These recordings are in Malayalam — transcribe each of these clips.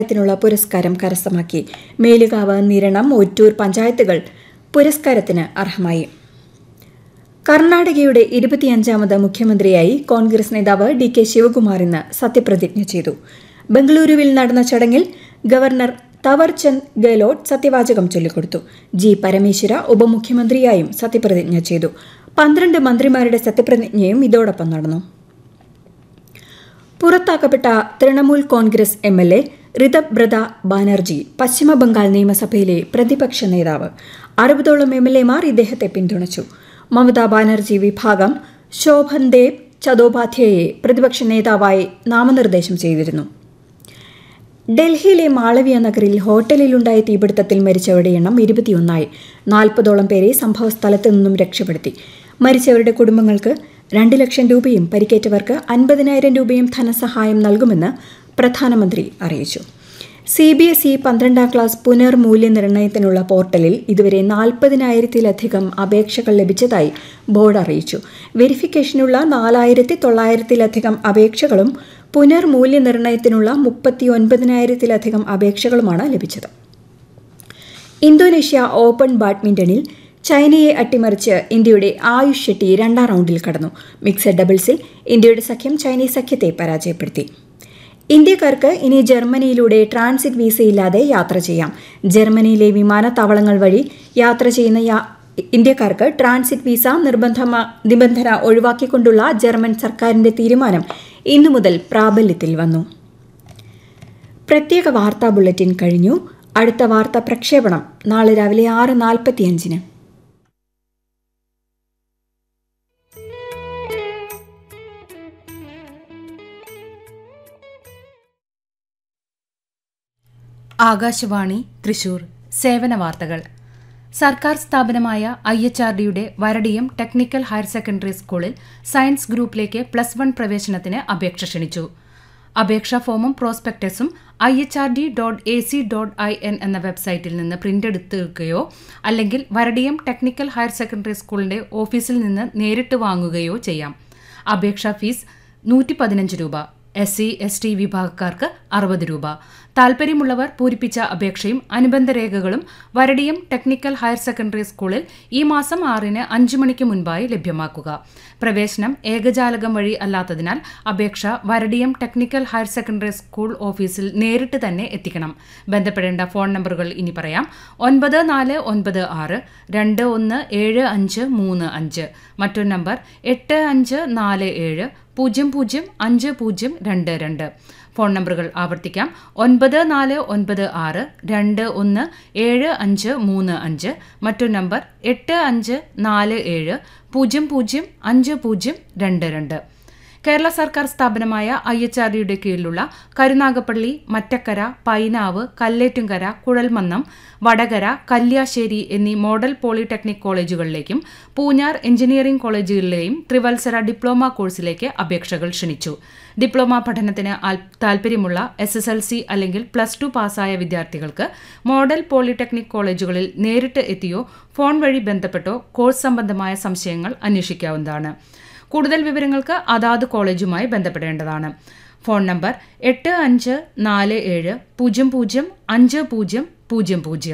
ത്തിനുള്ള പുരസ്കാരം കരസ്ഥമാക്കി മേലുകാവ് നിരണം ഒറ്റൂർ പഞ്ചായത്തുകൾ പുരസ്കാരത്തിന് അർഹമായി കർണാടകയുടെ ഇരുപത്തിയഞ്ചാമത് മുഖ്യമന്ത്രിയായി കോൺഗ്രസ് നേതാവ് ഡി കെ ശിവകുമാർ ഇന്ന് സത്യപ്രതിജ്ഞ ചെയ്തു ബംഗളൂരുവിൽ നടന്ന ചടങ്ങിൽ ഗവർണർ തവർചന്ദ് ഗെഹ്ലോട്ട് സത്യവാചകം ചൊല്ലിക്കൊടുത്തു ജി പരമേശ്വര ഉപമുഖ്യമന്ത്രിയായും സത്യപ്രതിജ്ഞ ചെയ്തു പന്ത്രണ്ട് മന്ത്രിമാരുടെ സത്യപ്രതിജ്ഞയും ഇതോടൊപ്പം നടന്നു പുറത്താക്കപ്പെട്ട Trinamool Congress M L A Ritabrata Banerjee Paschimabangal നിയമസഭയിലെ പ്രതിപക്ഷ നേതാവ് അറുപതോളം എം എൽ എമാർ ഇദ്ദേഹത്തെ പിന്തുണച്ചു മമതാ ബാനർജി വിഭാഗം ശോഭൻ ദേവ് ചതോപാധ്യായെ പ്രതിപക്ഷ നേതാവായി നാമനിർദ്ദേശം ചെയ്തിരുന്നു ഡൽഹിയിലെ മാളവിയ നഗറിൽ ഹോട്ടലിലുണ്ടായ തീപിടുത്തത്തിൽ മരിച്ചവരുടെ എണ്ണം ഇരുപത്തിയൊന്നായി നാൽപ്പതോളം പേരെ സംഭവസ്ഥലത്ത് നിന്നും രക്ഷപ്പെടുത്തി മരിച്ചവരുടെ കുടുംബങ്ങൾക്ക് രണ്ട് ലക്ഷം രൂപയും പരിക്കേറ്റവർക്ക് അൻപതിനായിരം രൂപയും ധനസഹായം നൽകുമെന്ന് പ്രധാനമന്ത്രി അറിയിച്ചു സി ബി എസ് ഇ പന്ത്രണ്ടാം ക്ലാസ് പുനർമൂല്യനിർണ്ണയത്തിനുള്ള പോർട്ടലിൽ ഇതുവരെ നാൽപ്പതിനായിരത്തിലധികം അപേക്ഷകൾ ലഭിച്ചതായി ബോർഡ് അറിയിച്ചു വെരിഫിക്കേഷനുള്ള നാലായിരത്തി തൊള്ളായിരത്തിലധികം അപേക്ഷകളും പുനർമൂല്യനിർണ്ണയത്തിനുള്ള മുപ്പത്തി ഒൻപതിനായിരത്തിലധികം അപേക്ഷകളുമാണ് ലഭിച്ചത് ഇന്തോനേഷ്യ ഓപ്പൺ ബാഡ്മിന്റണിൽ ചൈനയെ അട്ടിമറിച്ച് ഇന്ത്യയുടെ ആയുഷ് ഷെട്ടി രണ്ടാം റൗണ്ടിൽ കടന്നു മിക്സഡ് ഡബിൾസിൽ ഇന്ത്യയുടെ സഖ്യം ചൈനീസ് സഖ്യത്തെ പരാജയപ്പെടുത്തി ഇന്ത്യക്കാർക്ക് ഇനി ജർമ്മനിയിലൂടെ ട്രാൻസിറ്റ് വിസയില്ലാതെ യാത്ര ചെയ്യാം ജർമ്മനിയിലെ വിമാനത്താവളങ്ങൾ വഴി യാത്ര ചെയ്യുന്ന ഇന്ത്യക്കാർക്ക് ട്രാൻസിറ്റ് വിസ നിർബന്ധ നിബന്ധന ഒഴിവാക്കിക്കൊണ്ടുള്ള ജർമ്മൻ സർക്കാരിന്റെ തീരുമാനം ഇന്നു മുതൽ പ്രാബല്യത്തിൽ വന്നു പ്രത്യേക വാർത്താ ബുള്ളറ്റിൻ കഴിഞ്ഞു അടുത്ത വാർത്താ പ്രക്ഷേപണം നാളെ രാവിലെ ആറ് നാൽപ്പത്തിയഞ്ചിന് ആകാശവാണി തൃശൂർ സേവന വാർത്തകൾ സർക്കാർ സ്ഥാപനമായ ഐ എച്ച് ആർ ഡിയുടെ വരടിയം ടെക്നിക്കൽ ഹയർ സെക്കൻഡറി സ്കൂളിൽ സയൻസ് ഗ്രൂപ്പിലേക്ക് പ്ലസ് വൺ പ്രവേശനത്തിന് അപേക്ഷ ക്ഷണിച്ചു അപേക്ഷാ ഫോമും പ്രോസ്പെക്ടസും I H R D dot A C dot I N എന്ന വെബ്സൈറ്റിൽ നിന്ന് പ്രിന്റ് എടുക്കുകയോ അല്ലെങ്കിൽ വരടിയം ടെക്നിക്കൽ ഹയർ സെക്കൻഡറി സ്കൂളിന്റെ ഓഫീസിൽ നിന്ന് നേരിട്ട് വാങ്ങുകയോ ചെയ്യാം അപേക്ഷാ ഫീസ് നൂറ്റി പതിനഞ്ച് രൂപ എസ് സി എസ് ടി വിഭാഗക്കാർക്ക് അറുപത് രൂപ താൽപ്പര്യമുള്ളവർ പൂരിപ്പിച്ച അപേക്ഷയും അനുബന്ധ രേഖകളും വരടിയം ടെക്നിക്കൽ ഹയർ സെക്കൻഡറി സ്കൂളിൽ ഈ മാസം ആറിന് അഞ്ചു മണിക്ക് മുൻപായി ലഭ്യമാക്കുക പ്രവേശനം ഏകജാലകം വഴി അല്ലാത്തതിനാൽ അപേക്ഷ Varadiyam technical higher secondary school ഓഫീസിൽ നേരിട്ട് തന്നെ എത്തിക്കണം ബന്ധപ്പെടേണ്ട ഫോൺ നമ്പറുകൾ ഇനി പറയാം ഒൻപത് നാല് ഒൻപത് ആറ് രണ്ട് ഒന്ന് ഏഴ് അഞ്ച് മൂന്ന് അഞ്ച് മറ്റൊരു നമ്പർ എട്ട് അഞ്ച് നാല് ഏഴ് പൂജ്യം പൂജ്യം അഞ്ച് പൂജ്യം രണ്ട് രണ്ട് ഫോൺ നമ്പറുകൾ ആവർത്തിക്കാം ഒൻപത് നാല് ഒൻപത് ആറ് രണ്ട് ഒന്ന് ഏഴ് അഞ്ച് മൂന്ന് അഞ്ച് മറ്റൊരു നമ്പർ എട്ട് അഞ്ച് നാല് ഏഴ് പൂജ്യം പൂജ്യം അഞ്ച് പൂജ്യം രണ്ട് രണ്ട് കേരള സർക്കാർ സ്ഥാപനമായ ഐ എച്ച് ആർ ഡിയുടെ കീഴിലുള്ള കരുനാഗപ്പള്ളി മറ്റക്കര പൈനാവ് കല്ലേറ്റുംകര കുഴൽമന്നം വടകര കല്യാശ്ശേരി എന്നീ മോഡൽ പോളിടെക്നിക് കോളേജുകളിലേക്കും പൂഞ്ഞാർ എഞ്ചിനീയറിംഗ് കോളേജുകളിലെയും ത്രിവത്സര ഡിപ്ലോമ കോഴ്സിലേക്ക് അപേക്ഷകൾ ക്ഷണിച്ചു ഡിപ്ലോമ പഠനത്തിന് താൽപ്പര്യമുള്ള എസ് എസ് എൽ സി അല്ലെങ്കിൽ പ്ലസ് ടു പാസ്സായ വിദ്യാർത്ഥികൾക്ക് മോഡൽ പോളിടെക്നിക് കോളേജുകളിൽ നേരിട്ട് എത്തിയോ ഫോൺ വഴി ബന്ധപ്പെട്ടോ കോഴ്സ് സംബന്ധമായ സംശയങ്ങൾ അന്വേഷിക്കാവുന്നതാണ് കൂടുതൽ വിവരങ്ങൾക്ക് അതാത് കോളേജുമായി ബന്ധപ്പെടേണ്ടതാണ് ഫോൺ നമ്പർ എട്ട് അഞ്ച് നാല് ഏഴ് പൂജ്യം പൂജ്യം അഞ്ച് പൂജ്യം പൂജ്യം പൂജ്യം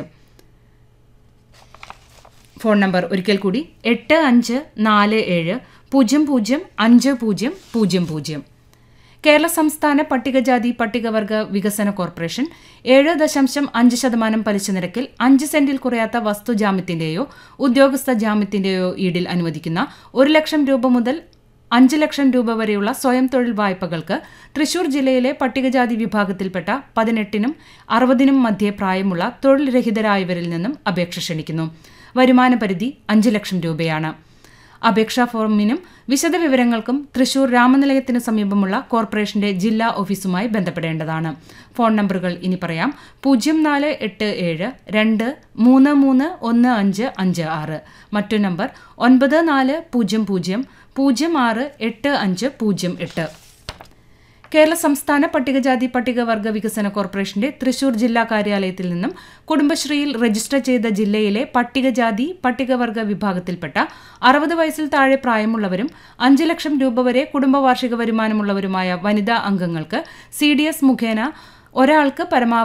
ഫോൺ നമ്പർ ഒരിക്കൽ കൂടി എട്ട് അഞ്ച് നാല് ഏഴ് പൂജ്യം പൂജ്യം അഞ്ച് പൂജ്യം പൂജ്യം പൂജ്യം കേരള സംസ്ഥാന പട്ടികജാതി പട്ടികവർഗ വികസന കോർപ്പറേഷൻ ഏഴ് ദശാംശം അഞ്ച് ശതമാനം പലിശ നിരക്കിൽ അഞ്ച് സെന്റിൽ കുറയാത്ത വസ്തു ജാമ്യത്തിന്റെയോ ഉദ്യോഗസ്ഥ ജാമ്യത്തിന്റെയോ ഈടിൽ അനുവദിക്കുന്ന ഒരു ലക്ഷം രൂപ മുതൽ അഞ്ച് ലക്ഷം രൂപ വരെയുള്ള സ്വയം തൊഴിൽ വായ്പകൾക്ക് തൃശൂർ ജില്ലയിലെ പട്ടികജാതി വിഭാഗത്തിൽപ്പെട്ട പതിനെട്ടിനും അറുപതിനും മധ്യേ പ്രായമുള്ള തൊഴിൽ രഹിതരായവരിൽ നിന്നും അപേക്ഷ ക്ഷണിക്കുന്നു വരുമാന പരിധി അഞ്ച് ലക്ഷം രൂപയാണ് അപേക്ഷാ ഫോമിനും വിശദവിവരങ്ങൾക്കും തൃശൂർ രാമനിലയത്തിന് സമീപമുള്ള കോർപ്പറേഷന്റെ ജില്ലാ ഓഫീസുമായി ബന്ധപ്പെടേണ്ടതാണ് ഫോൺ നമ്പറുകൾ ഇനി പറയാം പൂജ്യം നാല് എട്ട് ഏഴ് രണ്ട് മൂന്ന് മൂന്ന് ഒന്ന് അഞ്ച് അഞ്ച് ആറ് മറ്റു നമ്പർ ഒൻപത് നാല് പൂജ്യം പൂജ്യം പൂജ്യം ആറ് എട്ട് അഞ്ച് പൂജ്യം എട്ട് കേരള സംസ്ഥാന പട്ടികജാതി പട്ടികവർഗ വികസന കോർപ്പറേഷന്റെ തൃശൂർ ജില്ലാ കാര്യാലയത്തിൽ നിന്നും കുടുംബശ്രീയിൽ രജിസ്റ്റർ ചെയ്ത ജില്ലയിലെ പട്ടികജാതി പട്ടികവർഗ വിഭാഗത്തിൽപ്പെട്ട അറുപത് വയസ്സിൽ താഴെ പ്രായമുള്ളവരും അഞ്ച് ലക്ഷം രൂപ വരെ കുടുംബ വാർഷിക വരുമാനമുള്ളവരുമായ വനിതാ അംഗങ്ങൾക്ക് സി ഡി എസ് മുഖേന ഒരാൾക്ക് പരമാവധി